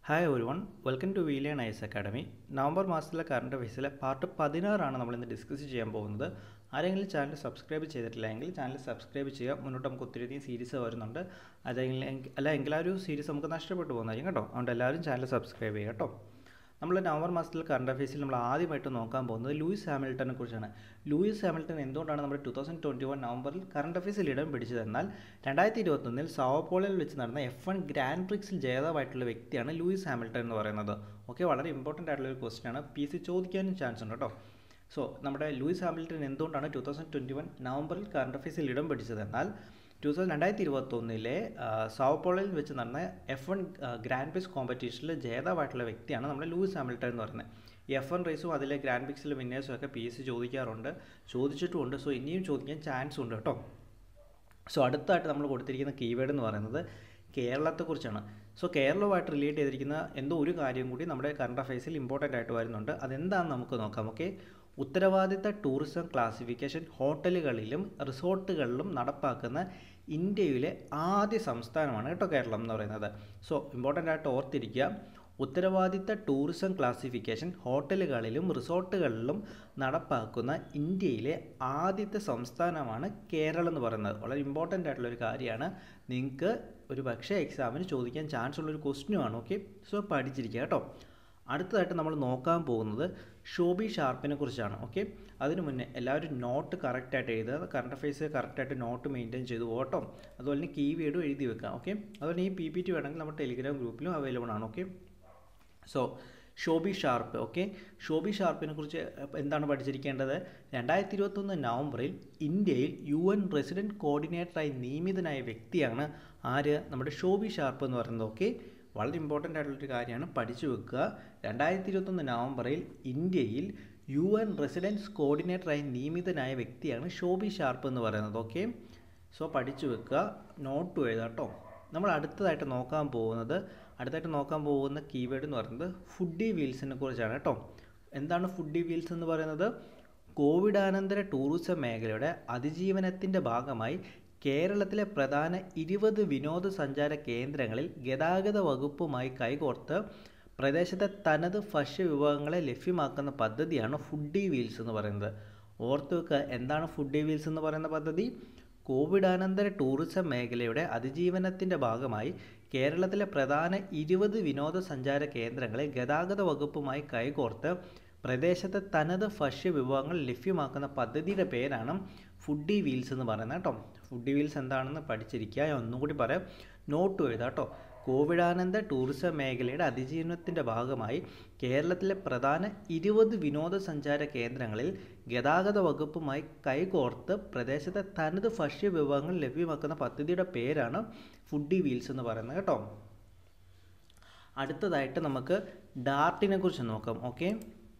hi ഒരു one welcome to വീലിയൻ IAS academy November മാസത്തിലെ കറണ്ട് അഫയേഴ്സിലെ പാർട്ട് പതിനാറാണ് നമ്മൾ ഇന്ന് ഡിസ്കസ് ചെയ്യാൻ പോകുന്നത് ആരെങ്കിലും ചാനൽ സബ്സ്ക്രൈബ് ചെയ്തിട്ടില്ല എങ്കിൽ ചാനൽ സബ്സ്ക്രൈബ് ചെയ്യുക മുന്നോട്ട് നമുക്ക് ഒത്തിരിയധികം സീരീസ് വരുന്നുണ്ട് അല്ലെങ്കിൽ അല്ല എങ്കിൽ ആ ഒരു സീരീസ് നമുക്ക് നഷ്ടപ്പെട്ടു പോകുന്നതായിരിക്കും കേട്ടോ അതുകൊണ്ട് എല്ലാവരും ചാനൽ സബ്സ്ക്രൈബ് ചെയ്യുക കേട്ടോ നമ്മൾ നവംബർ മാസത്തിൽ കറണ്ട് അഫയേഴ്സിൽ നമ്മൾ ആദ്യമായിട്ട് നോക്കാൻ പോകുന്നത് ലൂയിസ് ഹാമിൽട്ടനെ കുറിച്ചാണ് ലൂയിസ് ഹാമിൽട്ടൺ എന്തുകൊണ്ടാണ് നമ്മുടെ ടു തൗസൻഡ് ട്വൻറ്റി വൺ നവംബറിൽ കറണ്ട് അഫയേഴ്സിൽ ഇടം പിടിച്ചതെന്നാൽ രണ്ടായിരത്തി ഇരുപത്തൊന്നിൽ സാവോപോളിൽ വെച്ച് നടന്ന എഫ് വൺ ഗ്രാൻഡ് പ്രിക്സിൽ ജേതാവായിട്ടുള്ള വ്യക്തിയാണ് ലൂയിസ് ഹാമിൽട്ടൺ എന്ന് പറയുന്നത് ഓക്കെ വളരെ ഇമ്പോർട്ടൻ്റ് ആയിട്ടുള്ള ഒരു ക്വസ്റ്റ്യൻ ആണ് പി സി ചോദിക്കാനും ചാൻസ് ഉണ്ട് കേട്ടോ സോ നമ്മുടെ ലൂയിസ് ഹാമിൽട്ടൺ എന്തുകൊണ്ടാണ് ടു തൗസൻഡ് ട്വൻറ്റി വൺ നവംബറിൽ കറണ്ട് അഫയേഴ്സിൽ ഇടം പിടിച്ചതെന്നാൽ ടു തൗസൻഡ് രണ്ടായിരത്തി ഇരുപത്തൊന്നിലെ സാവോപോളിൽ വെച്ച് നടന്ന എഫ് വൺ ഗ്രാൻഡ് പിക്സ് കോമ്പറ്റീഷനിൽ ജേതാവായിട്ടുള്ള വ്യക്തിയാണ് നമ്മുടെ ലൂയിസ് ഹാമിൽട്ടൺ എന്ന് പറയുന്നത് ഈ എഫ് വൺ റേസും അതിലെ ഗ്രാൻഡ് പിക്സിലെ വിന്നേഴ്സും ഒക്കെ പി എസ് സി ചോദിക്കാറുണ്ട് ചോദിച്ചിട്ടുമുണ്ട് സോ ഇനിയും ചോദിക്കാൻ ചാൻസ് ഉണ്ട് കേട്ടോ സോ അടുത്തായിട്ട് നമ്മൾ കൊടുത്തിരിക്കുന്ന കീവേഡ് എന്ന് പറയുന്നത് കേരളത്തെക്കുറിച്ചാണ് സോ കേരളവുമായിട്ട് റിലേറ്റ് ചെയ്തിരിക്കുന്ന എന്തോ ഒരു കാര്യം കൂടി നമ്മുടെ കറണ്ട് അഫയേഴ്സിൽ ഇമ്പോർട്ടൻ്റ് ആയിട്ട് വരുന്നുണ്ട് അതെന്താണെന്ന് നമുക്ക് നോക്കാം ഓക്കെ ഉത്തരവാദിത്ത ടൂറിസം ക്ലാസിഫിക്കേഷൻ ഹോട്ടലുകളിലും റിസോർട്ടുകളിലും നടപ്പാക്കുന്ന ഇന്ത്യയിലെ ആദ്യ സംസ്ഥാനമാണ് കേട്ടോ കേരളം എന്ന് പറയുന്നത് സോ ഇമ്പോർട്ടൻ്റ് ആയിട്ട് ഓർത്തിരിക്കുക ഉത്തരവാദിത്ത ടൂറിസം ക്ലാസിഫിക്കേഷൻ ഹോട്ടലുകളിലും റിസോർട്ടുകളിലും നടപ്പാക്കുന്ന ഇന്ത്യയിലെ ആദ്യത്തെ സംസ്ഥാനമാണ് കേരളം എന്ന് പറയുന്നത് വളരെ ഇമ്പോർട്ടൻ്റ് ആയിട്ടുള്ള ഒരു കാര്യമാണ് നിങ്ങൾക്ക് ഒരു പക്ഷേ എക്സാമിന് ചോദിക്കാൻ ചാൻസ് ഉള്ളൊരു ക്വസ്റ്റ്യനുമാണ് ഓക്കെ സോ പഠിച്ചിരിക്കുക കേട്ടോ അടുത്തതായിട്ട് നമ്മൾ നോക്കാൻ പോകുന്നത് ഷോബി ഷാർപ്പിനെ കുറിച്ചാണ് ഓക്കെ അതിനു മുന്നേ എല്ലാവരും നോട്ട് കറക്റ്റായിട്ട് എഴുതുക കറണ്ട് അഫയേഴ്സ് കറക്റ്റായിട്ട് നോട്ട് മെയിൻറ്റെയിൻ ചെയ്ത് പോകട്ടോ അതുപോലെ തന്നെ കീ വേഡും എഴുതി വെക്കാം ഓക്കെ അതുപോലെ ഈ പി പി ടി വേണമെങ്കിൽ നമ്മുടെ ടെലിഗ്രാം ഗ്രൂപ്പിലും അവൈലബിൾ ആണ് okay so Shombi Sharp okay Shombi ഷാർപ്പിനെ കുറിച്ച് എന്താണ് പഠിച്ചിരിക്കേണ്ടത് രണ്ടായിരത്തി ഇരുപത്തൊന്ന് നവംബറിൽ ഇന്ത്യയിൽ യു എൻ റെസിഡൻറ്റ് കോർഡിനേറ്ററായി നിയമിതനായ വ്യക്തിയാണ് ആര് നമ്മുടെ ഷോബി ഷാർപ്പ് എന്ന് പറയുന്നത് ഓക്കെ വളരെ ഇമ്പോർട്ടൻ്റ് ആയിട്ടുള്ളൊരു കാര്യമാണ് പഠിച്ചു വെക്കുക രണ്ടായിരത്തി ഇരുപത്തൊന്ന് നവംബറിൽ ഇന്ത്യയിൽ യു എൻ റെസിഡൻസ് കോർഡിനേറ്ററായി നിയമിതനായ വ്യക്തിയാണ് ഷോബി ഷാർപ്പ് എന്ന് പറയുന്നത് ഓക്കെ സോ പഠിച്ചു വെക്കുക നോട്ട് എഴുതാം കേട്ടോ നമ്മൾ അടുത്തതായിട്ട് നോക്കാൻ പോകുന്നത് അടുത്തായിട്ട് നോക്കാൻ പോകുന്ന കീവേഡ് എന്ന് പറയുന്നത് ഫുഡി വീൽസിനെ കുറിച്ചാണ് കേട്ടോ എന്താണ് ഫുഡി വീൽസ് എന്ന് പറയുന്നത് കോവിഡാനന്തര ടൂറിസം മേഖലയുടെ അതിജീവനത്തിൻ്റെ ഭാഗമായി കേരളത്തിലെ പ്രധാന ഇരുപത് വിനോദസഞ്ചാര കേന്ദ്രങ്ങളിൽ ഗതാഗത വകുപ്പുമായി കൈകോർത്ത് പ്രദേശത്തെ തനത് ഭക്ഷ്യ വിഭവങ്ങളെ ലഭ്യമാക്കുന്ന പദ്ധതിയാണ് ഫുഡി വീൽസ് എന്ന് പറയുന്നത് ഓർത്ത് വെക്കുക എന്താണ് ഫുഡി വീൽസ് എന്ന് പറയുന്ന പദ്ധതി കോവിഡാനന്തര ടൂറിസം മേഖലയുടെ അതിജീവനത്തിൻ്റെ ഭാഗമായി കേരളത്തിലെ പ്രധാന ഇരുപത് വിനോദസഞ്ചാര കേന്ദ്രങ്ങളെ ഗതാഗത വകുപ്പുമായി കൈകോർത്ത് പ്രദേശത്തെ തനത് ഭക്ഷ്യ വിഭവങ്ങൾ ലഭ്യമാക്കുന്ന പദ്ധതിയുടെ പേരാണ് ഫുഡി വീൽസ് എന്ന് പറയുന്നത് കേട്ടോ ഫുഡി വീൽസ് എന്താണെന്ന് പഠിച്ചിരിക്കുക ഒന്നുകൂടി പറയാം നോട്ട് എഴുതാം കേട്ടോ കോവിഡാനന്ത ടൂറിസം മേഖലയുടെ അതിജീവനത്തിൻ്റെ ഭാഗമായി കേരളത്തിലെ പ്രധാന ഇരുപത് വിനോദസഞ്ചാര കേന്ദ്രങ്ങളിൽ ഗതാഗത വകുപ്പുമായി കൈകോർത്ത് പ്രദേശത്തെ തനത് ഭക്ഷ്യ വിഭവങ്ങൾ ലഭ്യമാക്കുന്ന പദ്ധതിയുടെ പേരാണ് ഫുഡി വീൽസ് എന്ന് പറയുന്നത് കേട്ടോ അടുത്തതായിട്ട് നമുക്ക് ഡാർട്ടിനെ കുറിച്ച് നോക്കാം ഓക്കെ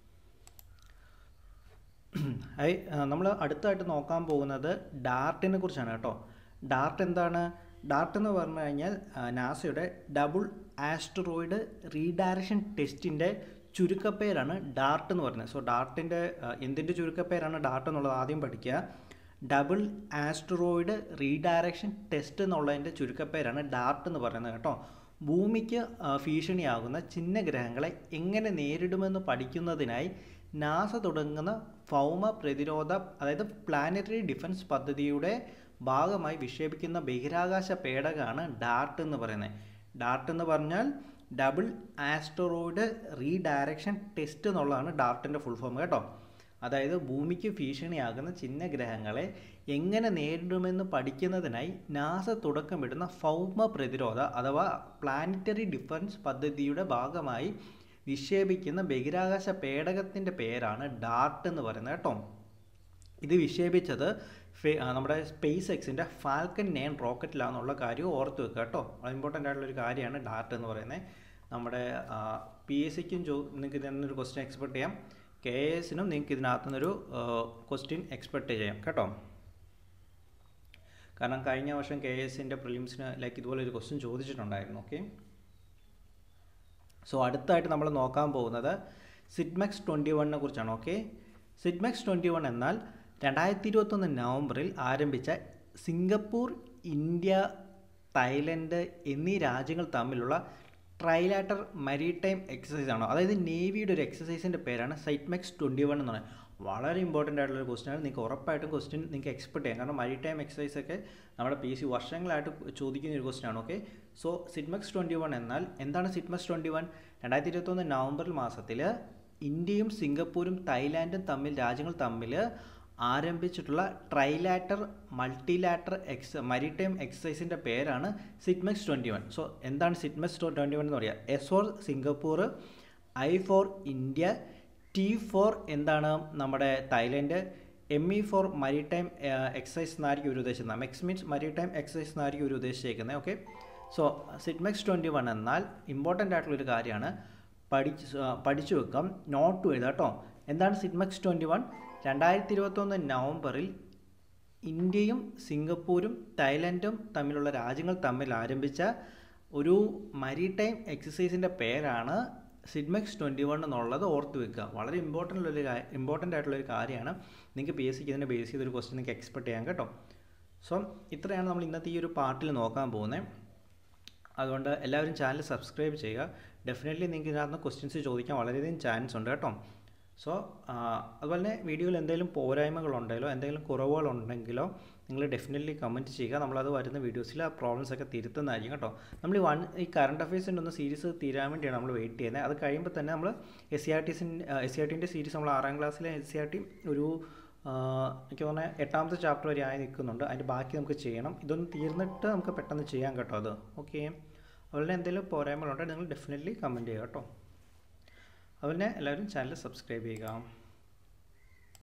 ഐ നമ്മൾ അടുത്തായിട്ട് നോക്കാൻ പോകുന്നത് ഡാർട്ടിനെ കുറിച്ചാണ് കേട്ടോ ഡാർട്ട് എന്താണ് ഡാർട്ട് എന്ന് പറഞ്ഞു കഴിഞ്ഞാൽ നാസയുടെ ഡബിൾ ആസ്ട്രോയിഡ് റീഡയറക്ഷൻ ടെസ്റ്റിൻ്റെ ചുരുക്കപ്പേരാണ് ഡാർട്ട് എന്ന് പറയുന്നത് സോ ഡാർട്ടിൻ്റെ എന്തിൻ്റെ ചുരുക്കപ്പേരാണ് ഡാർട്ട് എന്നുള്ളത് ആദ്യം പഠിക്കുക ഡബിൾ ആസ്ട്രോയിഡ് റീഡയറക്ഷൻ ടെസ്റ്റ് എന്നുള്ളതിൻ്റെ ചുരുക്കപ്പേരാണ് ഡാർട്ട് എന്ന് പറയുന്നത് കേട്ടോ ഭൂമിക്ക് ഭീഷണിയാകുന്ന ചിഹ്നഗ്രഹങ്ങളെ എങ്ങനെ നേരിടുമെന്ന് പഠിക്കുന്നതിനായി നാസ തുടങ്ങുന്ന ഭൗമ പ്രതിരോധ അതായത് പ്ലാനറ്ററി ഡിഫൻസ് പദ്ധതിയുടെ ഭാഗമായി വിക്ഷേപിക്കുന്ന ബഹിരാകാശ പേടകമാണ് ഡാർട്ട് എന്ന് പറയുന്നത് ഡാർട്ട് എന്ന് പറഞ്ഞാൽ ഡബിൾ ആസ്ട്രോയിഡ് റീഡയറക്ഷൻ ടെസ്റ്റ് എന്നുള്ളതാണ് ഡാർട്ടിൻ്റെ ഫുൾ ഫോം കേട്ടോ അതായത് ഭൂമിക്ക് ഭീഷണിയാകുന്ന ചിഹ്നഗ്രഹങ്ങളെ എങ്ങനെ നേരിടുമെന്ന് പഠിക്കുന്നതിനായി നാസ തുടക്കമിടുന്ന ഭൗമ പ്രതിരോധ അഥവാ പ്ലാനറ്ററി ഡിഫൻസ് പദ്ധതിയുടെ ഭാഗമായി വിക്ഷേപിക്കുന്ന ബഹിരാകാശ പേടകത്തിൻ്റെ പേരാണ് ഡാർട്ട് എന്ന് പറയുന്നത് കേട്ടോ ഇത് വിക്ഷേപിച്ചത് നമ്മുടെ സ്പേസ് എക്സിൻ്റെ ഫാൽക്കൻ നയൻ റോക്കറ്റിലാണെന്നുള്ള കാര്യം ഓർത്ത് വെക്കുക കേട്ടോ വളരെ ഇമ്പോർട്ടൻ്റ് ആയിട്ടുള്ളൊരു കാര്യമാണ് ഡാർട്ട് എന്ന് പറയുന്നത് നമ്മുടെ പി എസ് സിക്കും ചോ നിങ്ങൾക്ക് ഇതിൽ നിന്നൊരു ക്വസ്റ്റ്യൻ എക്സ്പെക്ട് ചെയ്യാം കെ എസിനും നിങ്ങൾക്ക് ഇതിനകത്തു നിന്നൊരു ക്വസ്റ്റ്യൻ എക്സ്പെക്ട് ചെയ്യാം കേട്ടോ കാരണം കഴിഞ്ഞ വർഷം കെ എസിൻ്റെ പ്രിലിംസിന് ലൈക്ക് ഇതുപോലെ ഒരു ക്വസ്റ്റ്യൻ ചോദിച്ചിട്ടുണ്ടായിരുന്നു ഓക്കെ സോ അടുത്തായിട്ട് നമ്മൾ നോക്കാൻ പോകുന്നത് സിഡ്മെക്സ് ട്വൻറ്റി വണ്ണിനെ കുറിച്ചാണ് ഓക്കെ സിഡ്മെക്സ് ട്വൻറ്റി വൺ എന്നാൽ രണ്ടായിരത്തി ഇരുപത്തൊന്ന് നവംബറിൽ ആരംഭിച്ച സിംഗപ്പൂർ ഇന്ത്യ തായ്ലൻഡ് എന്നീ രാജ്യങ്ങൾ തമ്മിലുള്ള ട്രൈലാറ്റർ മരീടൈം എക്സസൈസ് ആണോ അതായത് നേവിയുടെ ഒരു എക്സസൈസിൻ്റെ പേരാണ് സൈറ്റ്മെക്സ് ട്വൻറ്റി വൺ എന്ന് പറയുന്നത് വളരെ ഇമ്പോർട്ടൻ്റ് ആയിട്ടുള്ള ഒരു ക്വസ്റ്റ്യൻ ആണ് നിങ്ങൾക്ക് ഉറപ്പായിട്ടും ക്വസ്റ്റ്യൻ നിങ്ങൾക്ക് എക്സ്പെക്ട് ചെയ്യാം കാരണം മരീടൈം എക്സസൈസ് ഒക്കെ നമ്മുടെ പി എസ് സി വർഷങ്ങളായിട്ട് ചോദിക്കുന്ന ഒരു ക്വസ്റ്റ്യൻ ആണ് okay so SITMEX twenty one എന്നാൽ എന്താണ് സിറ്റ്മെക്സ് ട്വൻറ്റി വൺ രണ്ടായിരത്തി ഇരുപത്തൊന്ന് നവംബർ മാസത്തിൽ ഇന്ത്യയും സിംഗപ്പൂരും തായ്ലാൻഡും തമ്മിൽ രാജ്യങ്ങൾ തമ്മിൽ ആരംഭിച്ചിട്ടുള്ള ട്രൈലാറ്റർ മൾട്ടിലാറ്റർ എക്സ് മരിടൈം എക്സസൈസിൻ്റെ പേരാണ് സിറ്റ്മെക്സ് ട്വൻറ്റി വൺ സോ എന്താണ് സിറ്റ്മെക്സ് ട്വൻറ്റി വൺ എന്ന് പറയുക S for Singapore I for India T for എന്താണ് നമ്മുടെ Thailand M E for maritime exercise എന്നായിരിക്കും ഒരു ഉദ്ദേശിക്കുന്നത് മെക്സ് മീൻസ് മരിടൈം എക്സസൈസ് എന്നായിരിക്കും ഒരു ഉദ്ദേശിക്കുന്നത് okay so SITMEX twenty one എന്നാൽ ഇമ്പോർട്ടൻ്റ് ആയിട്ടുള്ളൊരു കാര്യമാണ് പഠിച്ച് പഠിച്ചു വെക്കാം നോട്ട് എഴുതാം കേട്ടോ എന്താണ് സിറ്റ്മെക്സ് ട്വൻറ്റി വൺ രണ്ടായിരത്തി ഇരുപത്തൊന്ന് നവംബറിൽ ഇന്ത്യയും സിംഗപ്പൂരും തായ്ലൻഡും തമ്മിലുള്ള രാജ്യങ്ങൾ തമ്മിൽ ആരംഭിച്ച ഒരു മരീടൈം എക്സസൈസിൻ്റെ പേരാണ് സിഡ്മെക്സ് ട്വൻറ്റി വൺ എന്നുള്ളത് ഓർത്ത് വെക്കുക വളരെ ഇമ്പോർട്ടൻ്റ് ഉള്ളൊരു ഇമ്പോർട്ടൻ്റ് ആയിട്ടുള്ളൊരു കാര്യമാണ് നിങ്ങൾക്ക് പി എസ് സിക്ക് ഇതിനെ ബേസ് ചെയ്തൊരു ക്വസ്റ്റ്യൻ നിങ്ങൾക്ക് എക്സ്പെക്ട് ചെയ്യാം കേട്ടോ സോ ഇത്രയാണ് നമ്മൾ ഇന്നത്തെ ഈ ഒരു പാർട്ടിൽ നോക്കാൻ പോകുന്നത് അതുകൊണ്ട് എല്ലാവരും ചാനൽ സബ്സ്ക്രൈബ് ചെയ്യുക ഡെഫിനറ്റ്ലി നിങ്ങൾക്ക് ഇതിനകത്ത് ക്വസ്റ്റ്യൻസ് ചോദിക്കാൻ വളരെയധികം ചാൻസ് ഉണ്ട് കേട്ടോ സോ അതുപോലെ തന്നെ വീഡിയോയിൽ എന്തെങ്കിലും പോരായ്മകളുണ്ടെങ്കിലോ എന്തെങ്കിലും കുറവുകളുണ്ടെങ്കിലോ നിങ്ങൾ ഡെഫിനറ്റ്ലി കമൻറ്റ് ചെയ്യുക നമ്മളത് വരുന്ന വീഡിയോസിൽ ആ പ്രോബ്ലംസ് ഒക്കെ തിരുത്തുന്നതായിരിക്കും കേട്ടോ നമ്മൾ ഈ വൺ ഈ കറണ്ട് അഫയേഴ്സിൻ്റെ ഒന്ന് സീരീസ് തീരാൻ വേണ്ടിയാണ് നമ്മൾ വെയിറ്റ് ചെയ്യുന്നത് അത് കഴിയുമ്പോൾ തന്നെ നമ്മൾ എസ് സി ആർ ടിസിൻ്റെ എസ് സി ആർ ടിൻ്റെ സീരീസ് നമ്മൾ ആറാം ക്ലാസ്സിലെ എസ് സി ആർ ടി ഒരു എനിക്ക് തോന്നുന്നത് എട്ടാമത്തെ ചാപ്റ്റർ വരെ ആയി നിൽക്കുന്നുണ്ട് അതിൻ്റെ ബാക്കി നമുക്ക് ചെയ്യണം ഇതൊന്ന് തീർന്നിട്ട് നമുക്ക് പെട്ടെന്ന് ചെയ്യാം കേട്ടോ അത് ഓക്കെ അതുപോലെ എന്തെങ്കിലും പോരായ്മകളുണ്ടെങ്കിൽ നിങ്ങൾ ഡെഫിനറ്റ്ലി കമൻറ്റ് ചെയ്യുക കേട്ടോ അതുപോലെ എല്ലാവരും ചാനൽ സബ്സ്ക്രൈബ് ചെയ്യുക